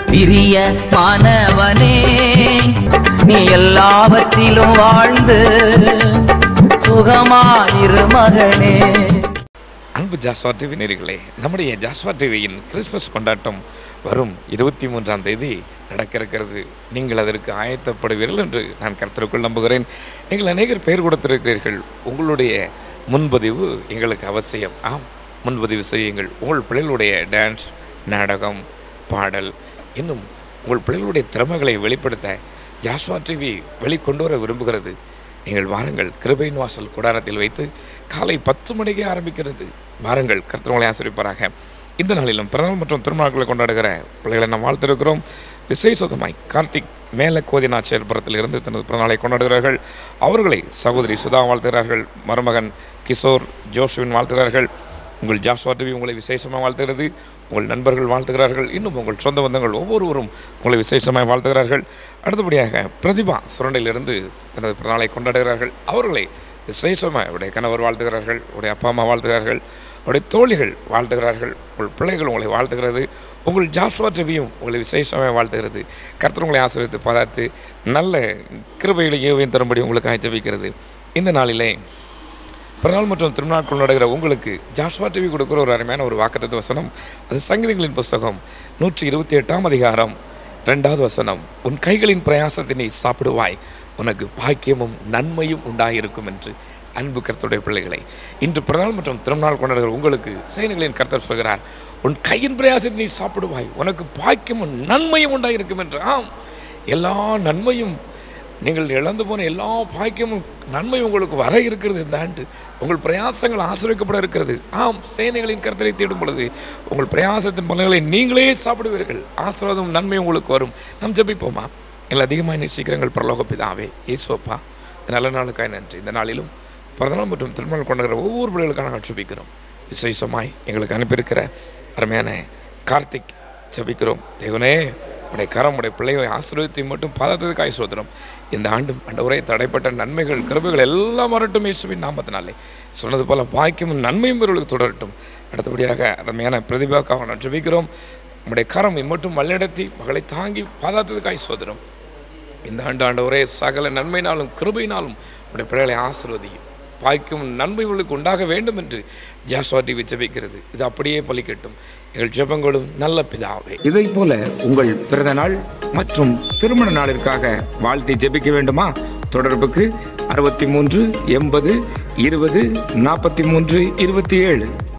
பிரிய மாணவனே நீ எல்லாவற்றிலும் வாழ்ந்து சுகமாயிரு மகனே அன்பு ஜாஸ்வா டிவி நேர்களே நம்முடைய ஜாஸ்வா டிவியின் கிறிஸ்மஸ் கொண்டாட்டம் வரும் இருபத்தி மூன்றாம் தேதி நடக்க இருக்கிறது நீங்கள் அதற்கு ஆயத்தப்படுவீர்கள் என்று நான் கருத்திற்குள் நம்புகிறேன் நீங்கள் அநேகர் பெயர் கொடுத்திருக்கிறீர்கள் உங்களுடைய முன்பதிவு எங்களுக்கு அவசியம் ஆம் முன்பதிவு செய்யுங்கள் உங்கள் பிள்ளைகளுடைய டான்ஸ் நாடகம் பாடல் இன்னும் உங்கள் பிள்ளைகளுடைய திறமைகளை வெளிப்படுத்த ஜாஸ்வா டிவி வெளிக்கொண்டு வர விரும்புகிறது நீங்கள் வாருங்கள் கிருபையின் வாசல் கூடாரத்தில் வைத்து காலை பத்து மணிக்கே ஆரம்பிக்கிறது வாருங்கள் கர்த்தர்களை ஆசிரிப்பாராக இந்த நாளிலும் பிறநாள் மற்றும் திருமணங்களை கொண்டாடுகிற பிள்ளைகளை நாம் வாழ்த்திருக்கிறோம் விசேஷமாய் கார்த்திக் மேல கோதினாச்சேர்புரத்தில் இருந்து தனது பிறநாளை கொண்டாடுகிறார்கள் அவர்களை சகோதரி சுதா வாழ்த்துகிறார்கள் மருமகன் கிஷோர் ஜோஷுவின் வாழ்த்துகிறார்கள் உங்கள் ஜாஸ்வா டிவி உங்களை விசேஷமாக வாழ்த்துகிறது உங்கள் நண்பர்கள் வாழ்த்துகிறார்கள் இன்னும் உங்கள் சொந்த பந்தங்கள் ஒவ்வொருவரும் உங்களை விசேஷமாக வாழ்த்துகிறார்கள் அடுத்தபடியாக பிரதிபா சுரண்டையிலிருந்து தனது பிறநாளை கொண்டாடுகிறார்கள் அவர்களை விசேஷமாக உடைய கணவர் வாழ்த்துகிறார்கள் உடைய அப்பா அம்மா வாழ்த்துகிறார்கள் உடைய தோழிகள் வாழ்த்துகிறார்கள் உங்கள் பிள்ளைகள் உங்களை வாழ்த்துகிறது உங்கள் ஜாஸ்வா டிவியும் உங்களை விசேஷமாக வாழ்த்துகிறது கர்த்தர் உங்களை ஆசிரியத்து பார்த்து நல்ல கிருபைகளை ஏவையும் தரும்படி உங்களுக்கு ஆய்ச்சபிக்கிறது இந்த நாளிலே பிறநாள் மற்றும் திருநாள் கொண்டாடுகிற உங்களுக்கு ஜாஷ்வா டிவி கொடுக்குற ஒரு அருமையான ஒரு வாக்குத்தத்த வசனம் அது சங்கீதங்களின் புஸ்தகம் நூற்றி இருபத்தி எட்டாம் அதிகாரம் ரெண்டாவது வசனம் உன் கைகளின் பிரயாசத்தை நீ சாப்பிடுவாய் உனக்கு பாக்கியமும் நன்மையும் உண்டாயிருக்கும் என்று அன்பு கர்த்தருடைய பிள்ளைகளை இன்று பிறநாள் மற்றும் திருநாள் கொண்டாடுகிற உங்களுக்கு சேனைகளின் கர்த்தர் சொல்கிறார் உன் கையின் பிரயாசத்தை நீ சாப்பிடுவாய் உனக்கு பாக்கியமும் நன்மையும் உண்டாயிருக்கும் என்று ஆம் எல்லா நன்மையும் நீங்கள் இழந்து போன எல்லா பாக்கியமும் நன்மை உங்களுக்கு வர இருக்கிறது இந்த ஆண்டு உங்கள் பிரயாசங்கள் ஆசிரியக்கப்பட இருக்கிறது ஆம் சேனைகளின் கருத்தரை தேடும் பொழுது உங்கள் பிரயாசத்தின் பலன்களை நீங்களே சாப்பிடுவீர்கள் ஆசீர்வாதம் நன்மை உங்களுக்கு வரும் நாம் ஜெபிப்போமா எங்களை அதிகமாக நேசிக்கிறங்கள் பிரலோக பிதாவே ஏசோப்பா இந்த நல்ல நாளுக்காய் நன்றி இந்த நாளிலும் பிறந்தநாள் மற்றும் திருமணம் கொண்டாடுற ஒவ்வொரு பிள்ளைகளுக்காக நாங்கள் ஜெபிக்கிறோம் விசேஷமாய் எங்களுக்கு அனுப்பியிருக்கிற அருமையான கார்த்திக் ஜெபிக்கிறோம் தேவனே உடைய கரம் உடைய பிள்ளைகளை ஆசீர்வதித்தை மட்டும் பாதத்துக்கு ஆசீர்வதிக்கிறோம் இந்த ஆண்டும் அண்டவரே தடைப்பட்ட நன்மைகள் கருவுகள் எல்லாம் வரட்டும் இயேசுவின் நாமத்தினாலே சொன்னது போல பாக்கியமும் நன்மையும் இவர்களுக்கு தொடரட்டும் அடுத்தபடியாக அருமையான பிரதிபாக்காக நான் ஜெபிக்கிறோம் உடைய கரம் இம்மட்டும் வழிநடத்தி மகளை தாங்கி பாதாத்ததுக்கு ஆசீர்வதிக்கிறோம் இந்த ஆண்டு ஆண்டவரே சகல நன்மையினாலும் கிருபையினாலும் உடைய பிள்ளைகளை ஆசிர்வதியும் பாய்க்கும் நன்மை உங்களுக்கு உண்டாக வேண்டும் என்று ஜாஸ்வா டிவி ஜெபிக்கிறது இது அப்படியே பலிக்கட்டும் எங்கள் ஜெபங்களும் நல்ல பிதாவே இதை போல உங்கள் பிறந்த நாள் மற்றும் திருமண நாளிற்காக வாழ்த்தி ஜெபிக்க வேண்டுமா தொடர்புக்கு அறுபத்தி மூன்று எண்பது இருபது நாற்பத்தி மூன்று இருபத்தி ஏழு